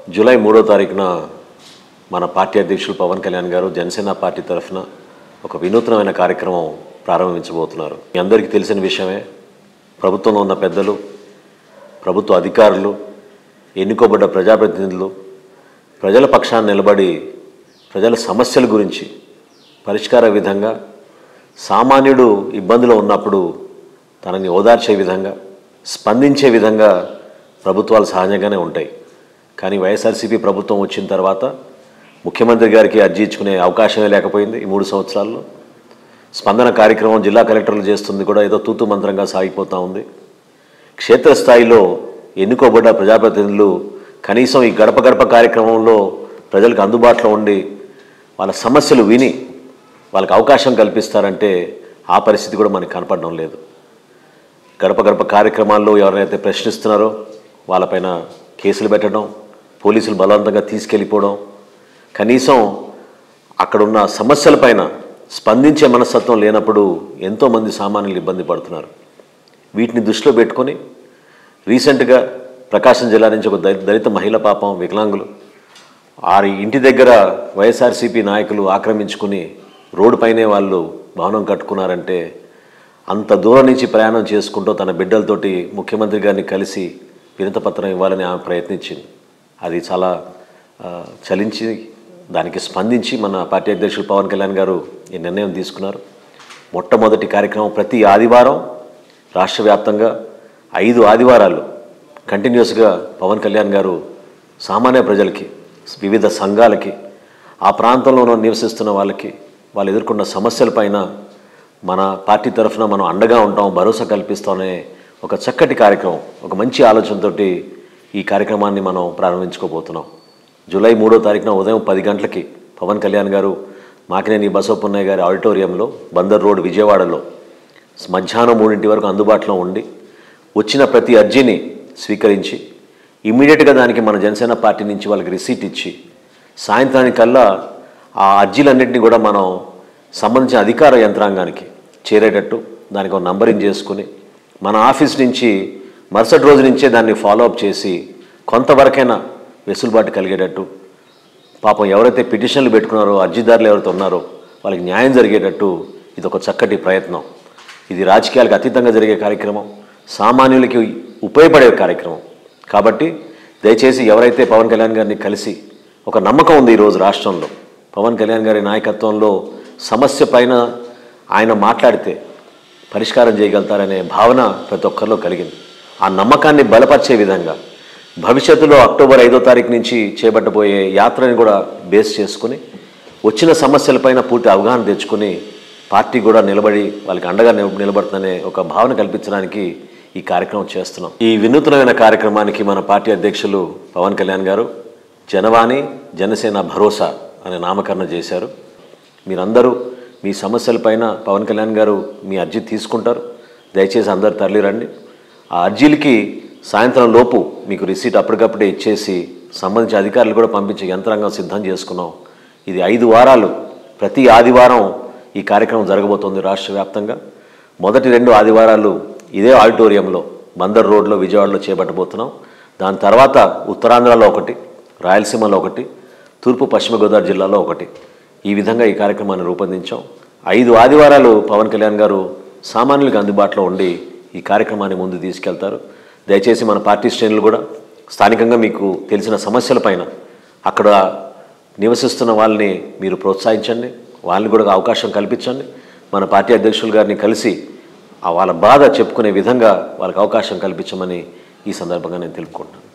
July మూడో తారీఖున మన పార్టీ అధ్యక్షులు పవన్ కళ్యాణ్ గారు జనసేన పార్టీ తరఫున ఒక వినూత్నమైన కార్యక్రమం ప్రారంభించబోతున్నారు మీ అందరికీ తెలిసిన విషయమే ప్రభుత్వంలో ఉన్న పెద్దలు ప్రభుత్వ అధికారులు ఎన్నుకోబడ్డ ప్రజాప్రతినిధులు ప్రజల పక్షాన్ని నిలబడి ప్రజల సమస్యల గురించి పరిష్కార విధంగా సామాన్యుడు ఇబ్బందిలో ఉన్నప్పుడు తనని ఓదార్చే విధంగా స్పందించే విధంగా ప్రభుత్వాలు సహజంగానే ఉంటాయి కానీ వైఎస్ఆర్సీపీ ప్రభుత్వం వచ్చిన తర్వాత ముఖ్యమంత్రి గారికి అర్జీ ఇచ్చుకునే అవకాశమే లేకపోయింది ఈ మూడు సంవత్సరాల్లో స్పందన కార్యక్రమం జిల్లా కలెక్టర్లు చేస్తుంది కూడా ఏదో తూతు మంత్రంగా సాగిపోతూ ఉంది క్షేత్రస్థాయిలో ఎన్నుకోబడ్డ ప్రజాప్రతినిధులు కనీసం ఈ గడప గడప కార్యక్రమంలో ప్రజలకు అందుబాటులో ఉండి వాళ్ళ సమస్యలు విని వాళ్ళకి అవకాశం కల్పిస్తారంటే ఆ పరిస్థితి కూడా మనకు కనపడడం లేదు గడప గడప కార్యక్రమాల్లో ఎవరైతే ప్రశ్నిస్తున్నారో వాళ్ళపైన కేసులు పెట్టడం పోలీసులు బలవంతంగా తీసుకెళ్ళిపోవడం కనీసం అక్కడున్న సమస్యలపైన స్పందించే మనస్తత్వం లేనప్పుడు ఎంతోమంది సామాన్యులు ఇబ్బంది పడుతున్నారు వీటిని దృష్టిలో పెట్టుకొని రీసెంట్గా ప్రకాశం జిల్లా నుంచి ఒక దళిత దళిత మహిళ పాపం వికలాంగులు వారి ఇంటి దగ్గర వైఎస్ఆర్సీపీ నాయకులు ఆక్రమించుకుని రోడ్డు పైనే వాళ్ళు భవనం కట్టుకున్నారంటే అంత దూరం నుంచి ప్రయాణం చేసుకుంటూ తన బిడ్డలతోటి ముఖ్యమంత్రి గారిని కలిసి వినతపత్రం ఇవ్వాలని ఆమె ప్రయత్నించింది అది చాలా ఆ, చలించి దానికి స్పందించి మన పార్టీ అధ్యక్షులు పవన్ కళ్యాణ్ గారు ఈ నిర్ణయం తీసుకున్నారు మొట్టమొదటి కార్యక్రమం ప్రతి ఆదివారం రాష్ట్ర వ్యాప్తంగా ఐదు ఆదివారాలు కంటిన్యూస్గా పవన్ కళ్యాణ్ గారు సామాన్య ప్రజలకి వివిధ సంఘాలకి ఆ ప్రాంతంలో నివసిస్తున్న వాళ్ళకి వాళ్ళు ఎదుర్కొన్న సమస్యలపైన మన పార్టీ తరఫున మనం అండగా ఉంటాం భరోసా కల్పిస్తామనే ఒక చక్కటి కార్యక్రమం ఒక మంచి ఆలోచనతోటి ఈ కార్యక్రమాన్ని మనం ప్రారంభించుకోబోతున్నాం జూలై మూడో తారీఖున ఉదయం పది గంటలకి పవన్ కళ్యాణ్ గారు మాకినేని బసవపున్నయ్య గారి ఆడిటోరియంలో బందర్ రోడ్ విజయవాడలో మధ్యాహ్నం మూడింటి వరకు అందుబాటులో ఉండి వచ్చిన ప్రతి అర్జీని స్వీకరించి ఇమ్మీడియట్గా దానికి మన జనసేన పార్టీ నుంచి వాళ్ళకి రిసీట్ ఇచ్చి సాయంత్రానికల్లా ఆ అర్జీలన్నింటినీ కూడా మనం సంబంధించిన అధికార యంత్రాంగానికి చేరేటట్టు దానికి ఒక నంబరింగ్ చేసుకుని మన ఆఫీస్ నుంచి మరుసటి రోజు నుంచే దాన్ని ఫాలో అప్ చేసి కొంతవరకైనా వెసులుబాటు కలిగేటట్టు పాపం ఎవరైతే పిటిషన్లు పెట్టుకున్నారో అర్జీదారులు ఎవరైతే ఉన్నారో వాళ్ళకి న్యాయం జరిగేటట్టు ఇది ఒక చక్కటి ప్రయత్నం ఇది రాజకీయాలకు అతీతంగా జరిగే కార్యక్రమం సామాన్యులకి ఉపయోగపడే కార్యక్రమం కాబట్టి దయచేసి ఎవరైతే పవన్ కళ్యాణ్ గారిని కలిసి ఒక నమ్మకం ఉంది ఈరోజు రాష్ట్రంలో పవన్ కళ్యాణ్ గారి నాయకత్వంలో సమస్య పైన ఆయన మాట్లాడితే పరిష్కారం చేయగలుగుతారనే భావన ప్రతి ఒక్కరిలో కలిగింది ఆ నమ్మకాన్ని బలపరిచే విధంగా భవిష్యత్తులో అక్టోబర్ ఐదో తారీఖు నుంచి చేపట్టబోయే యాత్రని కూడా బేస్ చేసుకుని వచ్చిన సమస్యలపైన పూర్తి అవగాహన తెచ్చుకుని పార్టీ కూడా నిలబడి వాళ్ళకి అండగా నిల- నిలబడుతుందనే ఒక భావన కల్పించడానికి ఈ కార్యక్రమం చేస్తున్నాం ఈ వినూత్నమైన కార్యక్రమానికి మన పార్టీ అధ్యక్షులు పవన్ కళ్యాణ్ గారు జనవాణి జనసేన భరోసా అనే నామకరణం చేశారు మీరందరూ మీ సమస్యలపైన పవన్ కళ్యాణ్ గారు మీ అర్జీ తీసుకుంటారు దయచేసి అందరు తరలిరండి ఆ అర్జీలకి సాయంత్రం లోపు మీకు రిసీట్ అప్పటికప్పుడే ఇచ్చేసి సంబంధించిన అధికారులు కూడా పంపించే యంత్రాంగం సిద్ధం చేసుకున్నాం ఇది ఐదు వారాలు ప్రతి ఆదివారం ఈ కార్యక్రమం జరగబోతోంది రాష్ట్ర వ్యాప్తంగా మొదటి రెండు ఆదివారాలు ఇదే ఆడిటోరియంలో బందర్ రోడ్లో విజయవాడలో చేపట్టబోతున్నాం దాని తర్వాత ఉత్తరాంధ్రలో ఒకటి రాయలసీమలో ఒకటి తూర్పు పశ్చిమ గోదావరి జిల్లాలో ఒకటి ఈ విధంగా ఈ కార్యక్రమాన్ని రూపొందించాం ఐదు ఆదివారాలు పవన్ కళ్యాణ్ గారు సామాన్యులకు అందుబాటులో ఉండి ఈ కార్యక్రమాన్ని ముందు తీసుకెళ్తారు దయచేసి మన పార్టీ శ్రేణులు కూడా స్థానికంగా మీకు తెలిసిన సమస్యలపైన అక్కడ నివసిస్తున్న వాళ్ళని మీరు ప్రోత్సహించండి వాళ్ళని కూడా అవకాశం కల్పించండి మన పార్టీ అధ్యక్షులు గారిని కలిసి ఆ వాళ్ళ బాధ చెప్పుకునే విధంగా వాళ్ళకి అవకాశం కల్పించమని ఈ సందర్భంగా నేను తెలుపుకుంటున్నాను